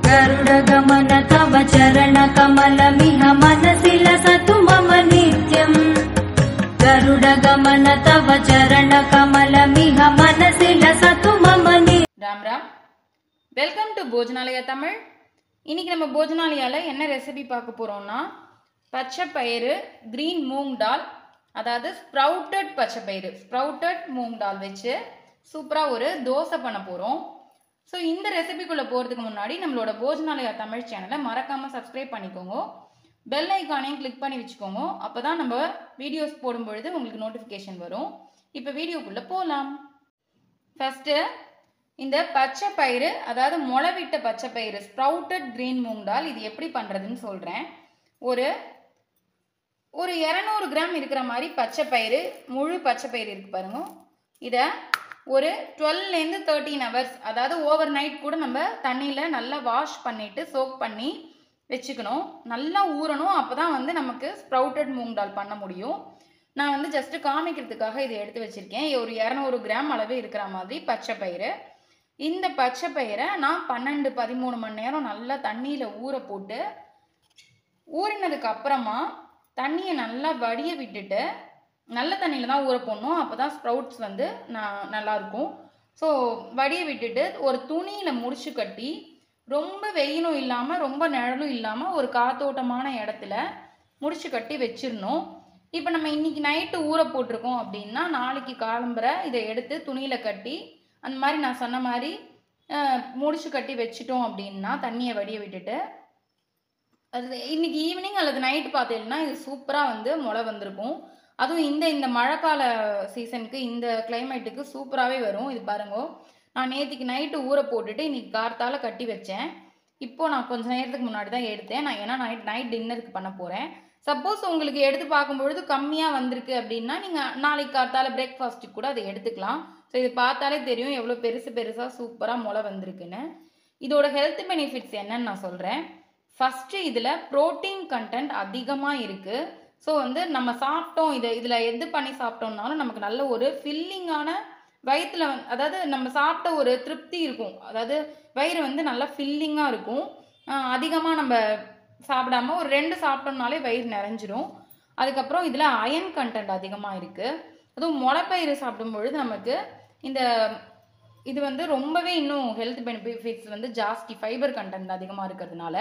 गरुडगमन तव चरणकमलमिह मनसि लसतु मम नित्यम् गरुडगमन तव चरणकमलमिह मनसि लसतु मम नित्यम् ராம் ராம் வெல்கம் டு போஜனாலயா தமிழ் இன்னைக்கு நம்ம போஜனாலயால என்ன ரெசிபி பார்க்க போறோம்னா பச்சை பயிறு கிரீன் மூங் டால் அதாவது ஸ்ப்ரவுட்டட் பச்சை பயிறு ஸ்ப்ரவுட்டட் மூங் டால் வச்சு சூப்பராக ஒரு தோசை பண்ண போகிறோம் ஸோ இந்த ரெசிபிக்குள்ளே போகிறதுக்கு முன்னாடி நம்மளோட போஜனாலயா தமிழ் சேனலை மறக்காமல் சப்ஸ்கிரைப் பண்ணிக்கோங்க பெல் ஐக்கானையும் கிளிக் பண்ணி வச்சுக்கோங்க அப்போ தான் நம்ம வீடியோஸ் போடும் பொழுது உங்களுக்கு நோட்டிஃபிகேஷன் வரும் இப்போ வீடியோக்குள்ளே போகலாம் ஃபஸ்ட்டு இந்த பச்சை பயிறு அதாவது முளைவிட்ட பச்சை பயிறு ஸ்ப்ரவுட்டட் கிரீன் மூங் டால் இது எப்படி பண்ணுறதுன்னு சொல்கிறேன் ஒரு ஒரு இரநூறு கிராம் இருக்கிற மாதிரி பச்சை பயிறு முழு பச்சை பயிறு இருக்கு பாருங்க இதை ஒரு டுவெல்லேருந்து தேர்ட்டீன் ஹவர்ஸ் அதாவது ஓவர் நைட் கூட நம்ம தண்ணியில் நல்லா வாஷ் பண்ணிவிட்டு சோக் பண்ணி வச்சுக்கணும் நல்லா ஊறணும் அப்போ தான் வந்து நமக்கு ஸ்ப்ரவுட்டட் மூங் டால் பண்ண முடியும் நான் வந்து ஜஸ்ட்டு காமிக்கிறதுக்காக இதை எடுத்து வச்சுருக்கேன் ஒரு இரநூறு கிராம் அளவு இருக்கிற மாதிரி பச்சை பயிறு இந்த பச்சை பயிரை நான் பன்னெண்டு பதிமூணு மணி நேரம் நல்லா தண்ணியில் ஊற போட்டு ஊறினதுக்கு அப்புறமா தண்ணியை நல்லா வடிய விட்டுட்டு நல்ல தண்ணியில் தான் ஊற போடணும் அப்போ தான் ஸ்ப்ரவுட்ஸ் வந்து நான் நல்லாயிருக்கும் ஸோ வடிய விட்டுட்டு ஒரு துணியில் முடிச்சு கட்டி ரொம்ப வெயிலும் இல்லாமல் ரொம்ப நிழலும் இல்லாமல் ஒரு காத்தோட்டமான இடத்துல முடிச்சு கட்டி வச்சிடணும் இப்போ நம்ம இன்னைக்கு நைட்டு ஊற போட்டிருக்கோம் அப்படின்னா நாளைக்கு காலம்பரை இதை எடுத்து துணியில் கட்டி அந்த மாதிரி நான் சொன்ன மாதிரி அஹ், முடிச்சு கட்டி வச்சிட்டோம் அப்படின்னா தண்ணியை வடிய விட்டுட்டு அது இன்னைக்கு ஈவினிங் அல்லது நைட் பார்த்தீங்கன்னா இது சூப்பராக வந்து முளை வந்திருக்கும் அதுவும் இந்த இந்த மழைக்கால சீசனுக்கு இந்த கிளைமேட்டுக்கு சூப்பராகவே வரும் இது பாருங்க நான் நேற்றுக்கு நைட்டு ஊற போட்டுட்டு இன்னைக்கு கார்த்தால கட்டி வச்சேன் இப்போ நான் கொஞ்ச நேரத்துக்கு முன்னாடி தான் எடுத்தேன் நான் ஏன்னா நைட் நைட் டின்னருக்கு பண்ண போகிறேன் சப்போஸ் உங்களுக்கு எடுத்து பார்க்கும்பொழுது கம்மியாக வந்திருக்கு அப்படின்னா நீங்கள் நாளைக்கு கார்த்தால பிரேக்ஃபாஸ்ட்டுக்கு கூட அதை எடுத்துக்கலாம் ஸோ இது பார்த்தாலே தெரியும் எவ்வளோ பெருசு பெருசாக சூப்பராக முளை வந்திருக்குன்னு இதோட ஹெல்த் பெனிஃபிட்ஸ் என்னன்னு நான் சொல்கிறேன் ஃபஸ்ட்டு இதில் ப்ரோட்டீன் கண்டென்ட் அதிகமாக இருக்குது ஸோ வந்து நம்ம சாப்பிட்டோம் இதை இதில் எது பண்ணி சாப்பிட்டோம்னாலும் நமக்கு நல்ல ஒரு ஃபில்லிங்கான வயிற்றுல அதாவது நம்ம சாப்பிட்ட ஒரு திருப்தி இருக்கும் அதாவது வயிறு வந்து நல்லா ஃபில்லிங்காக இருக்கும் அதிகமாக நம்ம சாப்பிடாம ஒரு ரெண்டு சாப்பிட்டோம்னாலே வயிறு நிறைஞ்சிரும் அதுக்கப்புறம் இதில் அயன் கண்டென்ட் அதிகமாக இருக்குது அதுவும் முளைப்பயிறு சாப்பிடும் பொழுது நமக்கு இந்த இது வந்து ரொம்பவே இன்னும் ஹெல்த் பெனிஃபிட்ஸ் வந்து ஜாஸ்தி ஃபைபர் கண்டென்ட் அதிகமாக இருக்கிறதுனால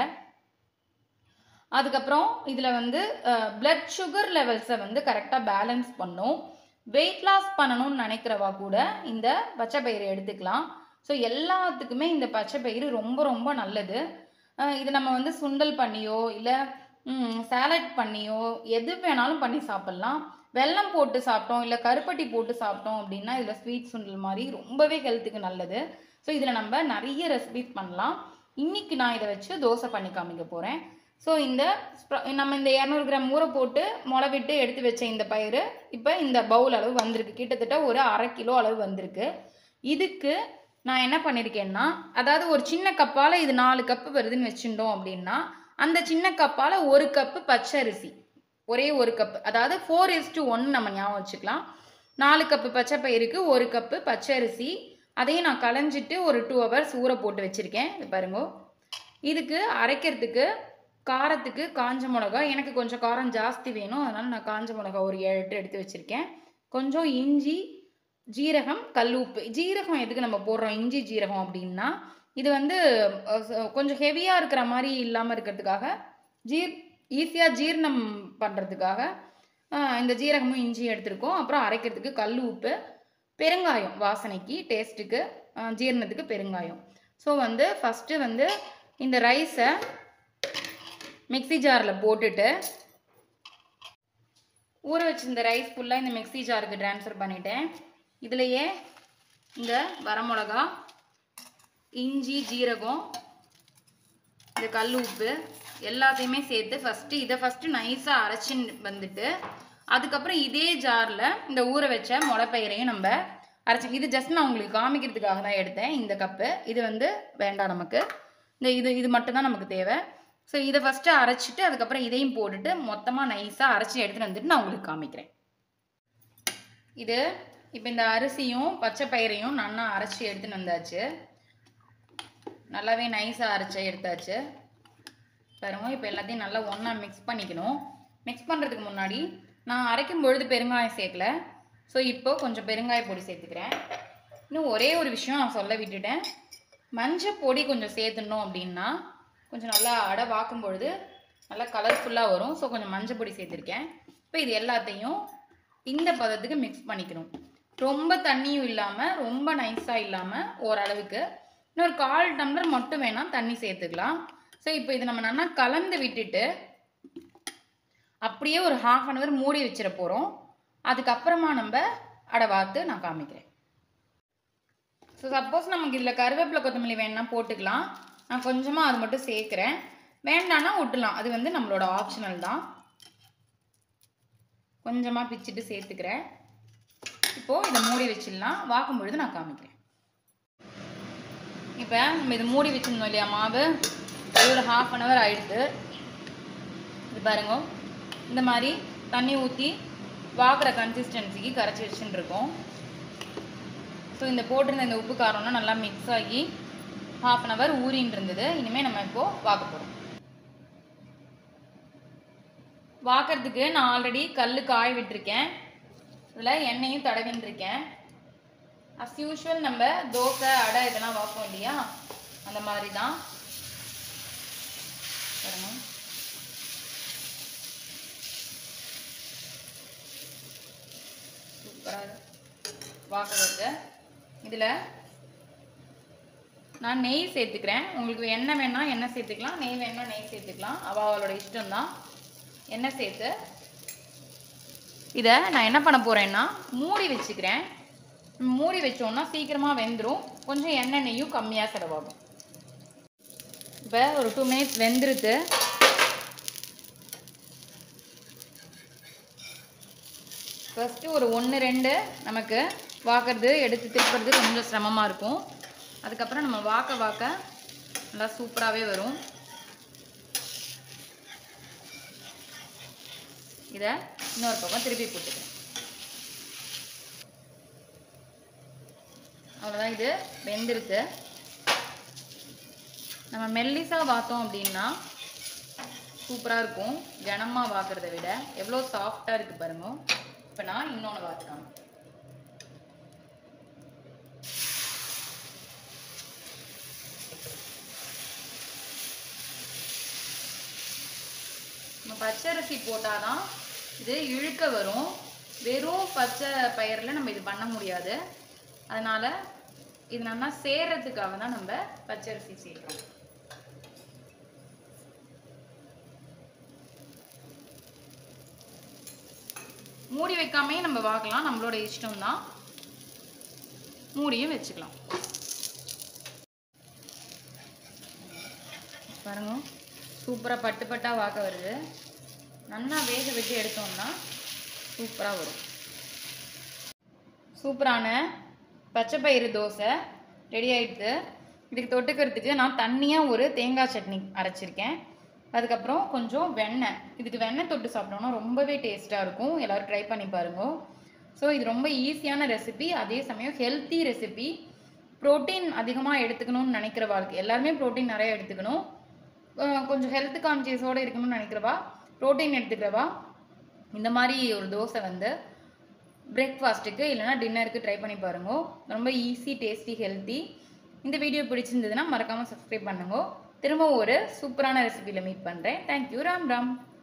அதுக்கப்புறம் இதில் வந்து பிளட் சுகர் லெவல்ஸை வந்து கரெக்டாக பேலன்ஸ் பண்ணும் வெயிட் லாஸ் பண்ணணும்னு நினைக்கிறவா கூட இந்த பச்சை பயிறு எடுத்துக்கலாம் ஸோ எல்லாத்துக்குமே இந்த பச்சை பயிறு ரொம்ப ரொம்ப நல்லது அஹ் இது நம்ம வந்து சுண்டல் பண்ணியோ இல்லை சாலட் பண்ணியோ எது வேணாலும் பண்ணி சாப்பிட்லாம் வெல்லம் போட்டு சாப்பிட்டோம் இல்லை கருப்பட்டி போட்டு சாப்பிட்டோம் அப்படின்னா இதில் ஸ்வீட் சுண்டல் மாதிரி ரொம்பவே ஹெல்த்துக்கு நல்லது ஸோ இதில் நம்ம நிறைய ரெசிபிஸ் பண்ணலாம் இன்னைக்கு நான் இதை வச்சு தோசை பண்ணி காமிக்க போகிறேன் ஸோ இந்த ஸ்ப்ர- நம்ம இந்த இரநூறு கிராம் ஊற போட்டு முளை விட்டு எடுத்து வச்ச இந்த பயிறு இப்போ இந்த பவுல் அளவு வந்திருக்கு கிட்டத்தட்ட ஒரு அரை கிலோ அளவு வந்திருக்கு இதுக்கு நான் என்ன பண்ணியிருக்கேன்னா அதாவது ஒரு சின்ன கப்பால் இது நாலு கப்பு வருதுன்னு வச்சுட்டோம் அப்படின்னா அந்த சின்ன கப்பால் ஒரு கப்பு பச்சரிசி ஒரே ஒரு கப்பு அதாவது ஃபோர் இஸ் டு ஒன் நம்ம ஞாபகம் வச்சுக்கலாம் நாலு கப்பு பச்சை பயிருக்கு ஒரு கப்பு பச்சரிசி அதையும் நான் களைஞ்சிட்டு ஒரு டூ ஹவர்ஸ் ஊற போட்டு வச்சுருக்கேன் இது பாருங்க இதுக்கு அரைக்கிறதுக்கு காரத்துக்கு காஞ்ச மிளகா எனக்கு கொஞ்சம் காரம் ஜாஸ்தி வேணும் அதனால் நான் காஞ்ச மிளகா ஒரு ஏழு எட்டு எடுத்து வச்சுருக்கேன் கொஞ்சம் இஞ்சி ஜீரகம் கல்லுப்பு ஜீரகம் எதுக்கு நம்ம போடுறோம் இஞ்சி ஜீரகம் அப்படின்னா இது வந்து அஹ், ச- கொஞ்சம் ஹெவியாக இருக்கிற மாதிரி இல்லாமல் இருக்கிறதுக்காக ஜீர் ஈஸியாக ஜீரணம் பண்ணுறதுக்காக இந்த ஜீரகமும் இஞ்சி எடுத்திருக்கோம் அப்புறம் அரைக்கிறதுக்கு கல் உப்பு பெருங்காயம் வாசனைக்கு டேஸ்ட்டுக்கு ஜீரணத்துக்கு பெருங்காயம் ஸோ வந்து ஃபஸ்ட்டு வந்து இந்த ரைஸை மிக்ஸி ஜாரில் போட்டுட்டு ஊற வச்சிருந்த ரைஸ் ஃபுல்லாக இந்த மிக்ஸி ஜாருக்கு ட்ரான்ஸ்ஃபர் பண்ணிட்டேன் இதுலையே இந்த வரமிளகா இஞ்சி ஜீரகம் இந்த கல் உப்பு எல்லாத்தையுமே சேர்த்து ஃபஸ்ட்டு இதை ஃபஸ்ட்டு நைஸாக அரைச்சி வந்துட்டு அதுக்கப்புறம் இதே ஜாரில் இந்த ஊற வச்ச முளைப்பயிரையும் நம்ம அரைச்சி இது ஜஸ்ட் நான் உங்களுக்கு காமிக்கிறதுக்காக தான் எடுத்தேன் இந்த கப்பு இது வந்து வேண்டாம் நமக்கு இந்த இது இது மட்டும்தான் நமக்கு தேவை ஸோ இதை ஃபஸ்ட்டு அரைச்சிட்டு அதுக்கப்புறம் இதையும் போட்டுட்டு மொத்தமாக நைஸாக அரைச்சி எடுத்துகிட்டு வந்துட்டு நான் உங்களுக்கு காமிக்கிறேன் இது இப்போ இந்த அரிசியும் பச்சை பயிரையும் நல்லா அரைச்சி எடுத்துன்னு வந்தாச்சு நல்லாவே நைஸாக அரைச்சி எடுத்தாச்சு பாருங்க இப்போ எல்லாத்தையும் நல்லா ஒன்றா மிக்ஸ் பண்ணிக்கணும் மிக்ஸ் பண்ணுறதுக்கு முன்னாடி நான் அரைக்கும் பொழுது பெருங்காயம் சேர்க்கல ஸோ இப்போ கொஞ்சம் பெருங்காய பொடி சேர்த்துக்கிறேன் இன்னும் ஒரே ஒரு விஷயம் நான் சொல்ல விட்டுட்டேன் மஞ்சள் பொடி கொஞ்சம் சேர்த்துனோம் அப்படின்னா கொஞ்சம் நல்லா அடை வாக்கும் பொழுது நல்லா கலர்ஃபுல்லாக வரும் ஸோ கொஞ்சம் மஞ்சள் பொடி சேர்த்துருக்கேன் இப்போ இது எல்லாத்தையும் இந்த பதத்துக்கு மிக்ஸ் பண்ணிக்கணும் ரொம்ப தண்ணியும் இல்லாமல் ரொம்ப நைஸாக இல்லாமல் ஓரளவுக்கு இன்னொரு கால் டம்ளர் மட்டும் வேணால் தண்ணி சேர்த்துக்கலாம் ஸோ இப்போ இது நம்ம நல்லா கலந்து விட்டுட்டு அப்படியே ஒரு ஹாஃப் அன் ஹவர் மூடி வச்சிட போகிறோம் அதுக்கப்புறமா நம்ம அடை வாத்து நான் காமிக்கிறேன் ஸோ சப்போஸ் நமக்கு இதில் கருவேப்பிலை கொத்தமல்லி வேணும்னா போட்டுக்கலாம் நான் கொஞ்சமாக அது மட்டும் சேர்க்குறேன் வேண்டான்னா விட்டுலாம் அது வந்து நம்மளோட ஆப்ஷனல் தான் கொஞ்சமாக பிச்சுட்டு சேர்த்துக்கிறேன் இப்போது இதை மூடி வச்சிடலாம் வாக்கும் பொழுது நான் காமிக்கிறேன் இப்போ நம்ம இதை மூடி வச்சிருந்தோம் இல்லையா மாவு அது ஒரு ஹாஃப் அன் ஹவர் ஆயிடுது இது பாருங்க இந்த மாதிரி தண்ணி ஊற்றி வாக்குற கன்சிஸ்டன்சிக்கு கரைச்சி வச்சுட்டு இருக்கோம் ஸோ இந்த போட்டிருந்த இந்த உப்பு காரம்லாம் நல்லா மிக்ஸ் ஆகி ஹாஃப் அன் ஹவர் ஊறின்னு இருந்தது இனிமேல் நம்ம இப்போது வாக்க போகிறோம் வாக்கிறதுக்கு நான் ஆல்ரெடி கல் காய விட்டுருக்கேன் இதில் எண்ணெயும் தடவின்னு இருக்கேன் அஸ் யூஷுவல் நம்ம தோசை அடை இதெல்லாம் வாப்போம் இல்லையா அந்த மாதிரி தான் பாருங்க சூப்பராக வாக்குறது இதில் நான் நெய் சேர்த்துக்கிறேன் உங்களுக்கு எண்ணெய் வேணா எண்ணெய் சேர்த்துக்கலாம் நெய் வேணா நெய் சேர்த்துக்கலாம் அவ அவளோட இஷ்டம்தான் எண்ணெய் சேர்த்து இதை நான் என்ன பண்ண போகிறேன்னா மூடி வச்சுக்கிறேன் மூடி வச்சோன்னா சீக்கிரமாக வெந்துடும் கொஞ்சம் எண்ணெய் நெய்யும் கம்மியாக செலவாகும் இப்போ ஒரு டூ மினிட்ஸ் வெந்துருது ஃபஸ்ட்டு ஒரு ஒன்று ரெண்டு நமக்கு வாக்கிறது எடுத்து திருப்புறது கொஞ்சம் சிரமமாக இருக்கும் அதுக்கப்புறம் நம்ம வாக்க வாக்க நல்லா சூப்பராகவே வரும் இதை இன்னொரு பக்கம் திருப்பி போட்டுக்கிறேன் அவ்வளோதான் இது வெந்திருக்கு நம்ம மெல்லிஸாக வாத்தோம் அப்படின்னா சூப்பராக இருக்கும் கனமாக வாக்குறத விட எவ்வளோ சாஃப்டாக இருக்குது பாருங்க இப்போ நான் இன்னொன்று வாத்துக்காங்க நம்ம பச்சரிசி போட்டால் தான் இது இழுக்க வரும் வெறும் பச்சை பயிரில் நம்ம இது பண்ண முடியாது அதனால் இது நல்லா சேர்றதுக்காக தான் நம்ம பச்சரிசி சேர்க்கிறோம் மூடி வைக்காமே நம்ம வாக்கலாம் நம்மளோட இஷ்டம் தான் மூடியும் வச்சுக்கலாம் பாருங்க சூப்பராக பட்டு பட்டாக வாக்க வருது நல்லா வேக விட்டு எடுத்தோம்னா சூப்பராக வரும் சூப்பரான பச்சை பயிறு தோசை ரெடி ஆயிடுது இதுக்கு தொட்டுக்கிறதுக்கு நான் தண்ணியாக ஒரு தேங்காய் சட்னி அரைச்சிருக்கேன் அதுக்கப்புறம் கொஞ்சம் வெண்ணெய் இதுக்கு வெண்ணெய் தொட்டு சாப்பிட்டோம்னா ரொம்பவே டேஸ்ட்டாக இருக்கும் எல்லோரும் ட்ரை பண்ணி பாருங்க ஸோ இது ரொம்ப ஈஸியான ரெசிபி அதே சமயம் ஹெல்த்தி ரெசிபி ப்ரோட்டீன் அதிகமாக எடுத்துக்கணும்னு நினைக்கிற வாழ்க்கை எல்லாருமே ப்ரோட்டீன் நிறைய எடுத்துக்கணும் அஹ் கொஞ்சம் ஹெல்த் கான்சியஸோடு இருக்கணும்னு நினைக்கிறவா ப்ரோட்டீன் எடுத்துக்கிறவா இந்த மாதிரி ஒரு தோசை வந்து பிரேக்ஃபாஸ்ட்டுக்கு இல்லைனா டின்னருக்கு ட்ரை பண்ணி பாருங்க ரொம்ப ஈஸி டேஸ்டி ஹெல்த்தி இந்த வீடியோ பிடிச்சிருந்ததுன்னா மறக்காமல் சப்ஸ்கிரைப் பண்ணுங்க திரும்ப ஒரு சூப்பரான ரெசிபியில் மீட் பண்ணுறேன் தேங்க்யூ ராம் ராம்